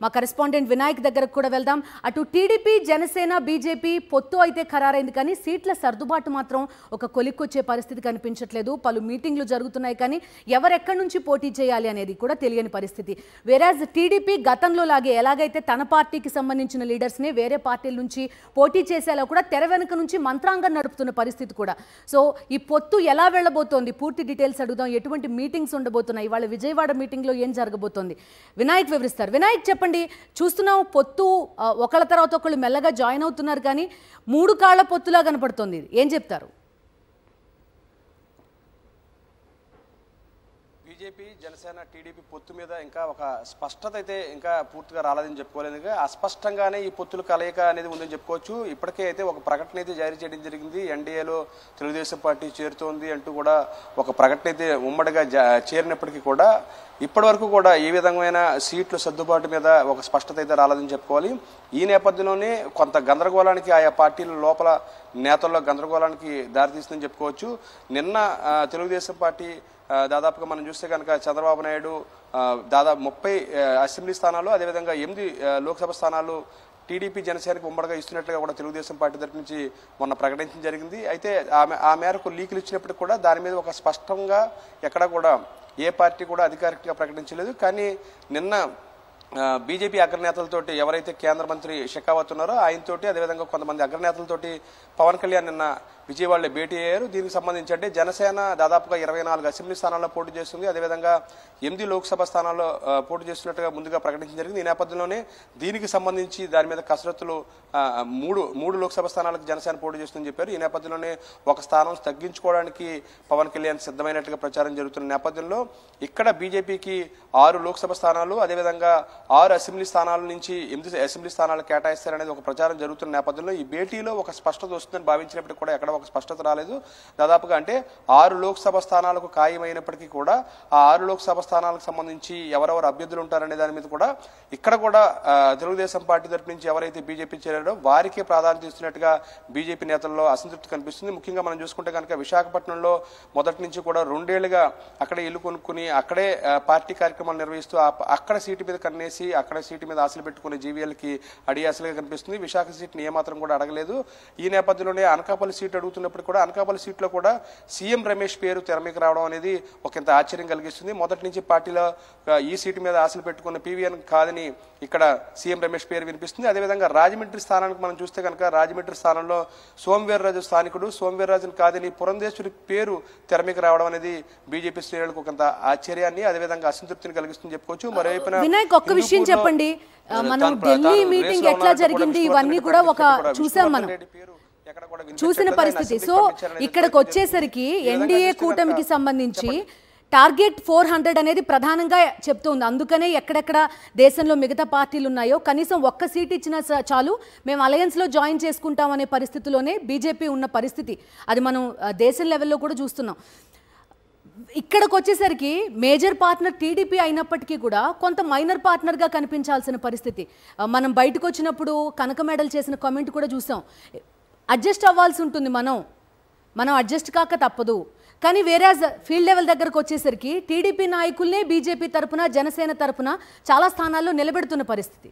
మా కరెస్పాండెంట్ వినాయక్ దగ్గరకు కూడా వెళ్దాం అటు టీడీపీ జనసేన బీజేపీ పొత్తు అయితే ఖరారైంది కానీ సీట్ల సర్దుబాటు మాత్రం ఒక కొలిక్కొచ్చే పరిస్థితి కనిపించట్లేదు పలు మీటింగ్లు జరుగుతున్నాయి కానీ ఎవరెక్కడి నుంచి పోటీ చేయాలి అనేది కూడా తెలియని పరిస్థితి వేరాజ్ టీడీపీ గతంలో లాగే ఎలాగైతే తన పార్టీకి సంబంధించిన లీడర్స్ని వేరే పార్టీల నుంచి పోటీ చేసేలా కూడా తెర వెనుక నుంచి మంత్రాంగం నడుపుతున్న పరిస్థితి కూడా సో ఈ పొత్తు ఎలా వెళ్ళబోతోంది పూర్తి డీటెయిల్స్ అడుగుదాం ఎటువంటి మీటింగ్స్ ఉండబోతున్నాయి ఇవాళ విజయవాడ మీటింగ్లో ఏం జరగబోతోంది వినాయక్ వివరిస్తారు వినాయక్ చెప్పండి చూస్తున్నాం పొత్తు ఆ, ఒకళ్ళ తర్వాత ఒకళ్ళు మెల్లగా జాయిన్ అవుతున్నారు కానీ మూడు కాళ్ళ పొత్తులా కనపడుతోంది ఇది. ఏం చెప్తారు బీజేపీ జనసేన టీడీపీ పొత్తు మీద ఇంకా ఒక స్పష్టత అయితే ఇంకా పూర్తిగా రాలేదని చెప్పుకోలేదు ఇంకా అస్పష్టంగానే ఈ పొత్తుల కలయిక అనేది ఉందని చెప్పుకోవచ్చు ఇప్పటికే అయితే ఒక ప్రకటన అయితే జారీ చేయడం జరిగింది ఎన్డీఏలో తెలుగుదేశం పార్టీ చేరుతోంది అంటూ కూడా ఒక ప్రకటన అయితే ఉమ్మడిగా జా- చేరినప్పటికీ కూడా ఇప్పటి వరకు కూడా ఏ విధమైన సీట్ల సర్దుబాటు మీద ఒక స్పష్టత అయితే రాలేదని చెప్పుకోవాలి ఈ నేపథ్యంలోనే కొంత గందరగోళానికి ఆయా పార్టీల లోపల నేతల్లో గందరగోళానికి దారితీస్తుందని చెప్పుకోవచ్చు నిన్న ఆ, తెలుగుదేశం పార్టీ ఆ, దాదాపుగా మనం చూస్తే కనుక చంద్రబాబు నాయుడు ఆ, దాదాపు ముప్పై ఆ, అసెంబ్లీ స్థానాలు అదేవిధంగా ఎనిమిది ఆ, లోక్సభ స్థానాలు టీడీపీ జనసేనకు ఉమ్మడిగా ఇస్తున్నట్లుగా కూడా తెలుగుదేశం పార్టీ తరఫు నుంచి మొన్న ప్రకటించడం జరిగింది అయితే ఆ మే- ఆ మేరకు లీకులు ఇచ్చినప్పటికీ కూడా దాని మీద ఒక స్పష్టంగా ఎక్కడ కూడా ఏ పార్టీ కూడా అధికారికంగా ప్రకటించలేదు కానీ నిన్న ఆ, బీజేపీ అగ్రనేతలతోటి ఎవరైతే కేంద్ర మంత్రి షెకావత్ ఉన్నారో ఆయనతోటి అదేవిధంగా కొంతమంది అగ్రనేతలతోటి పవన్ కళ్యాణ్ నిన్న విజయవాడలో భేటీ అయ్యారు దీనికి సంబంధించి అంటే జనసేన దాదాపుగా ఇరవై నాలుగు అసెంబ్లీ స్థానాల్లో పోటీ చేస్తుంది అదేవిధంగా ఎనిమిది లోక్సభ స్థానాల్లో ఆ, పోటీ చేస్తున్నట్టుగా ముందుగా ప్రకటించడం జరిగింది ఈ నేపథ్యంలోనే దీనికి సంబంధించి దాని మీద కసరత్తులు ఆ, మూడు మూడు లోక్సభ స్థానాలకు జనసేన పోటీ చేస్తుందని చెప్పారు ఈ నేపథ్యంలోనే ఒక స్థానం తగ్గించుకోవడానికి పవన్ కళ్యాణ్ సిద్ధమైనట్టుగా ప్రచారం జరుగుతున్న నేపథ్యంలో ఇక్కడ బీజేపీకి ఆరు లోక్సభ స్థానాలు అదేవిధంగా ఆరు అసెంబ్లీ స్థానాల నుంచి ఎనిమిది అసెంబ్లీ స్థానాలు కేటాయిస్తారనేది ఒక ప్రచారం జరుగుతున్న నేపథ్యంలో ఈ భేటీలో ఒక స్పష్టత వస్తుందని భావించినప్పటికీ కూడా ఎక్కడ ఒక స్పష్టత రాలేదు దాదాపుగా అంటే ఆరు లోక్సభ స్థానాలకు ఖాయమైనప్పటికీ కూడా ఆ ఆరు లోక్సభ స్థానాలకు సంబంధించి ఎవరెవరు అభ్యర్థులు ఉంటారనే దాని మీద కూడా ఇక్కడ కూడా ఆ, తెలుగుదేశం పార్టీ తరపు నుంచి ఎవరైతే బీజేపీ చేరారో వారికే ప్రాధాన్యత ఇస్తున్నట్టుగా బీజేపీ నేతల్లో అసంతృప్తి కనిపిస్తుంది ముఖ్యంగా మనం చూసుకుంటే కనుక విశాఖపట్నంలో మొదటి నుంచి కూడా రెండేళ్లుగా అక్కడే ఇల్లు కొనుక్కుని అక్కడే ఆ, పార్టీ కార్యక్రమాలు నిర్వహిస్తూ ఆ ప- అక్కడ సీటు మీద కన్నేసి అక్కడ సీటు మీద ఆశలు పెట్టుకునే జీవీఎల్కి అడియాసలుగా కనిపిస్తుంది విశాఖ సీట్ని ఏమాత్రం కూడా అడగలేదు ఈ నేపథ్యంలోనే అనకాపల్లి సీట్ అడుగుతున్నప్పుడు కూడా అనకాపల్లి సీట్లో కూడా సీఎం రమేష్ పేరు తెర మీదకి రావడం అనేది ఒకంత ఆశ్చర్యం కలిగిస్తుంది మొదటి నుంచి పార్టీలో ఆ, ఈ సీటు మీద ఆశలు పెట్టుకున్న పీవీఎన్ కాదని ఇక్కడ సీఎం రమేష్ పేరు వినిపిస్తుంది అదేవిధంగా రాజమండ్రి స్థానానికి మనం చూస్తే కనుక రాజమండ్రి స్థానంలో సోమవీర్రాజు స్థానికుడు సోమవీర్రాజును కాదని పురంధేశ్వరి పేరు తెర మీదకి రావడం అనేది బీజేపీ శ్రేణులకు కొంత ఆశ్చర్యాన్ని అదేవిధంగా అసంతృప్తిని కలిగిస్తుంది చెప్పుకోవచ్చు మరోవైపున వినాయక్ ఒక్క విషయం హిందూపూర్లో, చెప్పండి ఆ, తాను- మనం తాను ఢిల్లీ రేసులో మీటింగ్ ఎట్లా ఉన్నట్టు కూడా జరిగింది విష్ణువర్ధన్ ఇవన్నీ రెడ్డి కూడా ఒక కూడా చూసాం విష్ణువర్ధన్ మనం రెడ్డి పేరు ఎక్కడ కూడా చూసిన వినిపించట్లేదు. ఆయన పరిస్థితి అసెంబ్లీకి సో పంపించారనేది ఇక్కడికి ప్రచారం వచ్చేసరికి జరుగుతుంది. ఈ విధంగా ఎన్డీఏ చూస్తే కనుక- కూటమికి సంబంధించి టార్గెట్ ఫోర్ హండ్రెడ్ అనేది ప్రధానంగా చెప్తోంది అందుకనే ఎక్కడెక్కడ దేశంలో మిగతా పార్టీలు ఉన్నాయో కనీసం ఒక్క సీట్ ఇచ్చినా స- చాలు మేము అలయన్స్లో జాయిన్ చేసుకుంటాం అనే పరిస్థితిలోనే బీజేపీ ఉన్న పరిస్థితి అది మనం ఆ, దేశం లెవెల్లో కూడా చూస్తున్నాం ఇక్కడికి వచ్చేసరికి మేజర్ పార్ట్నర్ టీడీపీ అయినప్పటికీ కూడా కొంత మైనర్ పార్ట్నర్గా కనిపించాల్సిన పరిస్థితి ఆ, మనం బయటకు వచ్చినప్పుడు కనక మెడల్ చేసిన కామెంట్ కూడా చూసాం అడ్జస్ట్ అవ్వాల్సి ఉంటుంది మనం మనం అడ్జస్ట్ కాక తప్పదు కానీ వేరే ఫీల్డ్ లెవెల్ దగ్గరకు వచ్చేసరికి టీడీపీ నాయకుల్నే బీజేపీ తరపున జనసేన తరపున చాలా స్థానాల్లో నిలబెడుతున్న పరిస్థితి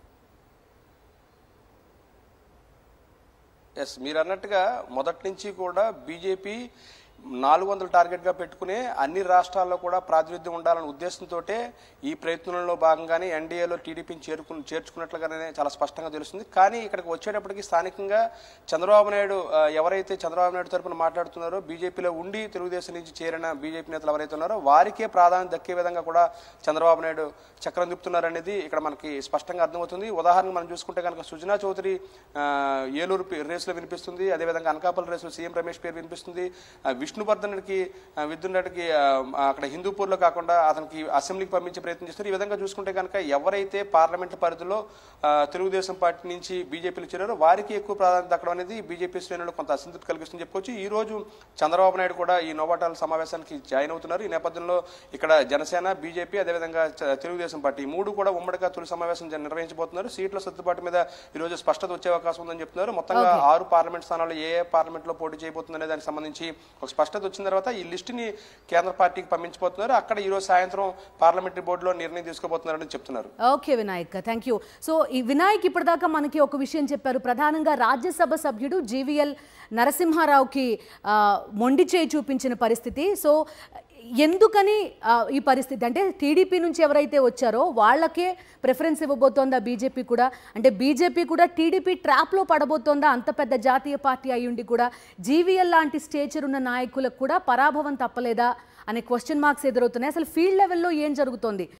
ఎస్ మీరు అన్నట్టుగా మొదటి నుంచి కూడా బీజేపీ నాలుగు వందల టార్గెట్గా పెట్టుకునే అన్ని రాష్ట్రాల్లో కూడా ప్రాతినిధ్యం ఉండాలనే ఉద్దేశంతో ఈ ప్రయత్నంలో భాగంగానే ఎన్డీఏలో టీడీపీని చేరుకు చేర్చుకున్నట్లుగానే చాలా స్పష్టంగా తెలుస్తుంది కానీ ఇక్కడికి వచ్చేటప్పటికి స్థానికంగా చంద్రబాబు నాయుడు ఆ, ఎవరైతే చంద్రబాబు నాయుడు తరపున మాట్లాడుతున్నారో బీజేపీలో ఉండి తెలుగుదేశం నుంచి చేరిన బీజేపీ నేతలు ఎవరైతే ఉన్నారో వారికే ప్రాధాన్యత దక్కే విధంగా కూడా చంద్రబాబు నాయుడు చక్రం తిప్పుతున్నారనేది ఇక్కడ మనకి స్పష్టంగా అర్థమవుతుంది ఉదాహరణకు మనం చూసుకుంటే కనుక సుజనా చౌదరి ఆ, ఏలూరు పే- రేసులో వినిపిస్తుంది అదేవిధంగా అనకాపల్లి రేసులో సీఎం రమేష్ పేరు వినిపిస్తుంది ఆ, విష్ణువర్ధన్కి ఆ, విద్యున్నటికి ఆ, అక్కడ హిందూపూర్లో కాకుండా అతనికి అసెంబ్లీకి పంపించే ప్రయత్నం చేస్తారు ఈ విధంగా చూసుకుంటే కనుక ఎవరైతే పార్లమెంట్ పరిధిలో ఆ, తెలుగుదేశం పార్టీ నుంచి బీజేపీలు చేరారో వారికి ఎక్కువ ప్రాధాన్యత దక్కడం అనేది బీజేపీ శ్రేణులు కొంత అసంతృప్తి కలిగిస్తుంది చెప్పుకోవచ్చు ఈ రోజు చంద్రబాబు నాయుడు కూడా ఈ నోవాటాల సమావేశానికి జాయిన్ అవుతున్నారు ఈ నేపథ్యంలో ఇక్కడ జనసేన బీజేపీ అదేవిధంగా చ- తెలుగుదేశం పార్టీ ఈ మూడు కూడా ఉమ్మడిగా తొలి సమావేశం జ- నిర్వహించబోతున్నారు సీట్ల సర్దుబాటు మీద ఈ రోజు స్పష్టత వచ్చే అవకాశం ఉందని చెప్తున్నారు మొత్తంగా ఆరు పార్లమెంట్ స్థానాల్లో ఏ ఏ పార్లమెంట్ లో పోటీ చేయబోతుందనే దానికి సంబంధించి ఒక స్పష్టత స్పష్టత వచ్చిన తర్వాత ఈ లిస్టుని కేంద్ర పార్టీకి పంపించబోతున్నారు అక్కడ ఈ రోజు సాయంత్రం పార్లమెంటరీ బోర్డులో నిర్ణయం తీసుకోబోతున్నారని చెప్తున్నారు okay Vinayak thank you so ఈ వినాయక్ ఇప్పటిదాకా మనకి ఒక విషయం చెప్పారు ప్రధానంగా రాజ్యసభ సభ్యుడు జీవీఎల్ నరసింహారావుకి ఆ, మొండి చేయి చూపించిన పరిస్థితి సో ఎందుకని ఆ, ఈ పరిస్థితి అంటే టీడీపీ నుంచి ఎవరైతే వచ్చారో వాళ్ళకే ప్రిఫరెన్స్ ఇవ్వబోతోందా బీజేపీ కూడా అంటే బీజేపీ కూడా టీడీపీ ట్రాప్లో పడబోతోందా అంత పెద్ద జాతీయ పార్టీ అయ్యుండి కూడా జీవీఎల్ లాంటి స్టేచర్ ఉన్న నాయకులకు కూడా పరాభవం తప్పలేదా అనే క్వశ్చన్ మార్క్స్ ఎదురవుతున్నాయి అసలు ఫీల్డ్ లెవెల్లో ఏం జరుగుతోంది